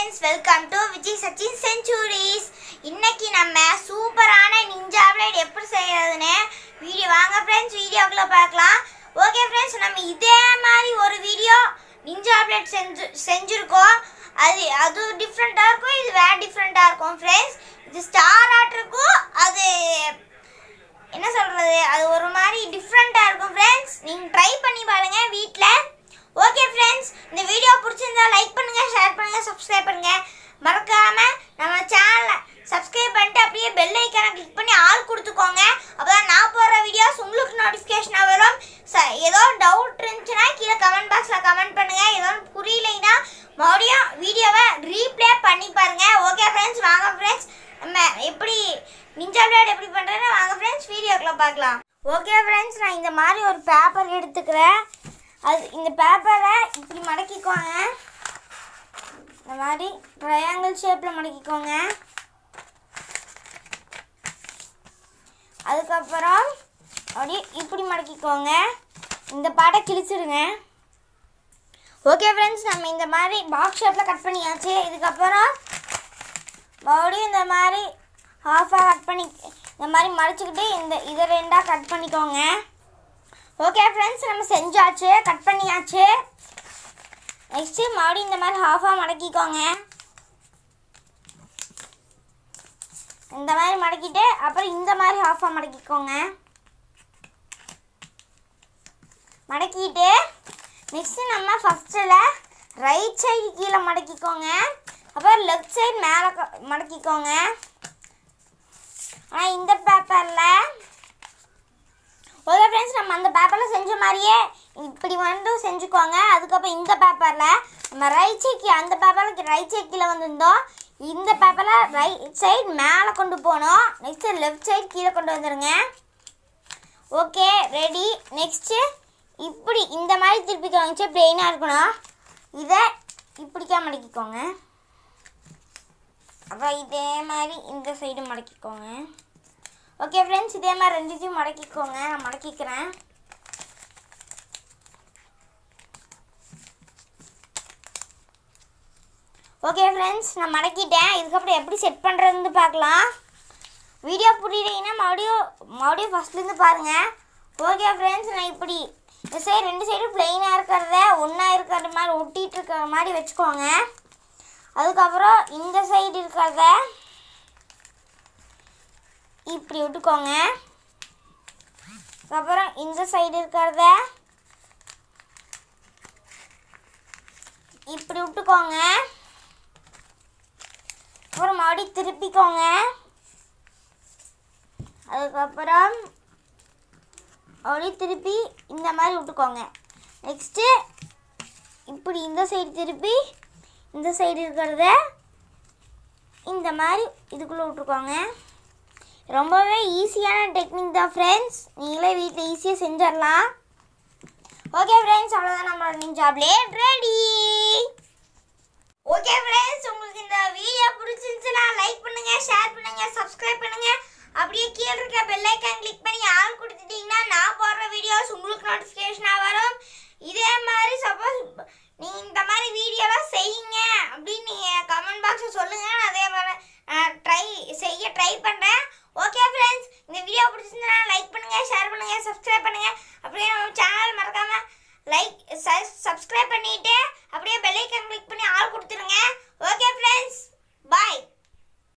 friends welcome to Vijay Sachin centuries இன்னைக்கு நம்ம சூப்பரான நிஞ்சா பிளேட் எப்படி செய்யறதுன்னு வீடியோ வாங்க ஃப்ரெண்ட்ஸ் வீடியோக்குள்ள பார்க்கலாம் ஓகே ஃப்ரெண்ட்ஸ் நம்ம இதே மாதிரி ஒரு வீடியோ நிஞ்சா பிளேட் செஞ்சு செஞ்சுருக்கோம் அது அது டிஃப்ரெண்ட்டாக இருக்கும் இது வேறு டிஃப்ரெண்ட்டாக இருக்கும் ஃப்ரெண்ட்ஸ் இது ஸ்டார் ஆர்ட் இருக்கும் அது என்ன சொல்கிறது அது ஒரு மாதிரி டிஃப்ரெண்ட்டாக இருக்கும் ஃப்ரெண்ட்ஸ் நீங்கள் ட்ரை பண்ணி பாருங்க வீட்டில் ஓகே ஃப்ரெண்ட்ஸ் இந்த வீடியோ பிடிச்சிருந்தா லைக் பண்ணுங்க ஷேர் பண்ணுங்க சப்ஸ்கிரைப் பண்ணுங்க மறக்காம நம்ம சேனலை சப்ஸ்கிரைப் பண்ணிட்டு அப்படியே பெல் ஐக்கானை கிளிக் பண்ணி ஆள் கொடுத்துக்கோங்க அப்பதான் நான் போடுற வீடியோஸ் உங்களுக்கு நோட்டிஃபிகேஷனாக வரும் ச ஏதோ டவுட் இருந்துச்சுன்னா கீழே கமெண்ட் பாக்ஸில் கமெண்ட் பண்ணுங்க ஏதோ புரியலைன்னா மறுபடியும் வீடியோவை ரீப்ளே பண்ணி பாருங்க ஓகே ஃப்ரெண்ட்ஸ் வாங்க ஃப்ரெண்ட்ஸ் நம்ம எப்படி நிஞ்சா பிளேட் எப்படி பண்ணுறேன்னு வாங்க ஃப்ரெண்ட்ஸ் வீடியோக்குள்ள பார்க்கலாம் ஓகே ஃப்ரெண்ட்ஸ் நான் இந்த மாதிரி ஒரு பேப்பர் எடுத்துக்கிறேன் அது இந்த பேப்பரை இப்படி மடக்கிக்கோங்க இந்த மாதிரி ட்ரையாங்கிள் ஷேப்பில் மடக்கிக்கோங்க அதுக்கப்புறம் அப்படியே இப்படி மடக்கிக்கோங்க இந்த பாட்டை கிழிச்சிடுங்க ஓகே ஃப்ரெண்ட்ஸ் நம்ம இந்த மாதிரி பாக்ஸ் ஷேப்பில் கட் பண்ணியாச்சு இதுக்கப்புறம் மறுபடியும் இந்த மாதிரி ஹாஃபாக கட் பண்ணி இந்த மாதிரி மடிச்சுக்கிட்டு இந்த இதை ரெண்டாக கட் பண்ணிக்கோங்க ஓகே ஃப்ரெண்ட்ஸ் நம்ம செஞ்சாச்சு கட் பண்ணியாச்சு நெக்ஸ்ட்டு மறுபடியும் இந்த மாதிரி ஹாஃபாக மடக்கிக்கோங்க இந்த மாதிரி மடக்கிட்டு அப்புறம் இந்த மாதிரி ஹாஃபாக மடக்கிக்கோங்க மடக்கிட்டு நெக்ஸ்ட்டு நம்ம ஃபஸ்ட்டில் ரைட் சைடு கீழே மடக்கிக்கோங்க அப்புறம் லெஃப்ட் சைடு மேலே மடக்கிக்கோங்க ஆனால் இந்த பேப்பரில் ஓகே ஃப்ரெண்ட்ஸ் நம்ம அந்த பேப்பரில் செஞ்ச மாதிரியே இப்படி வந்து செஞ்சுக்கோங்க அதுக்கப்புறம் இந்த பேப்பரில் நம்ம ரைட் சைடு அந்த பேப்பரில் ரைட் சைடு கீழே வந்திருந்தோம் இந்த பேப்பரில் ரைட் சைடு மேலே கொண்டு போகணும் நெக்ஸ்ட்டு லெஃப்ட் சைடு கீழே கொண்டு வந்துடுங்க ஓகே ரெடி நெக்ஸ்ட்டு இப்படி இந்த மாதிரி திருப்பிக்கோங்க பிளெயினாக இருக்கணும் இதை இப்படிக்கா மடக்கிக்கோங்க அப்புறம் இதே மாதிரி இந்த சைடு மடக்கிக்கோங்க ஓகே ஃப்ரெண்ட்ஸ் இதே மாதிரி ரெண்டுத்தையும் மடக்கிக்கோங்க நான் மடக்கிக்கிறேன் ஓகே ஃப்ரெண்ட்ஸ் நான் மடக்கிட்டேன் இதுக்கப்புறம் எப்படி செட் பண்ணுறதுன்னு பார்க்கலாம் வீடியோ புரியலைன்னா மறுபடியும் மறுபடியும் ஃபஸ்ட்லேருந்து பாருங்கள் ஓகே ஃப்ரெண்ட்ஸ் நான் இப்படி இந்த சைடு ரெண்டு சைடும் பிளெயினாக இருக்கிறத ஒன்றா இருக்கிற மாதிரி ஒட்டிகிட்டு இருக்கிற மாதிரி வச்சுக்கோங்க அதுக்கப்புறம் இந்த சைடு இருக்கிறத இப்படி விட்டுக்கோங்க அப்புறம் இந்த சைடு இருக்கிறத இப்படி விட்டுக்கோங்க அப்புறம் மறுபடியும் திருப்பிக்கோங்க அதுக்கப்புறம் அப்படியே திருப்பி இந்த மாதிரி விட்டுக்கோங்க நெக்ஸ்ட்டு இப்படி இந்த சைடு திருப்பி இந்த சைடு இருக்கிறத இந்த மாதிரி இதுக்குள்ளே விட்டுருக்கோங்க ரொம்பவே ஈஸியான டெக்னிக் தான் ஃப்ரெண்ட்ஸ் நீங்களே வீட்டில் ஈஸியாக செஞ்சிடலாம் ஓகே ஃப்ரெண்ட்ஸ் அவ்வளோதான் நம்மளோட நிஞ்சா பிளேட் ரெடி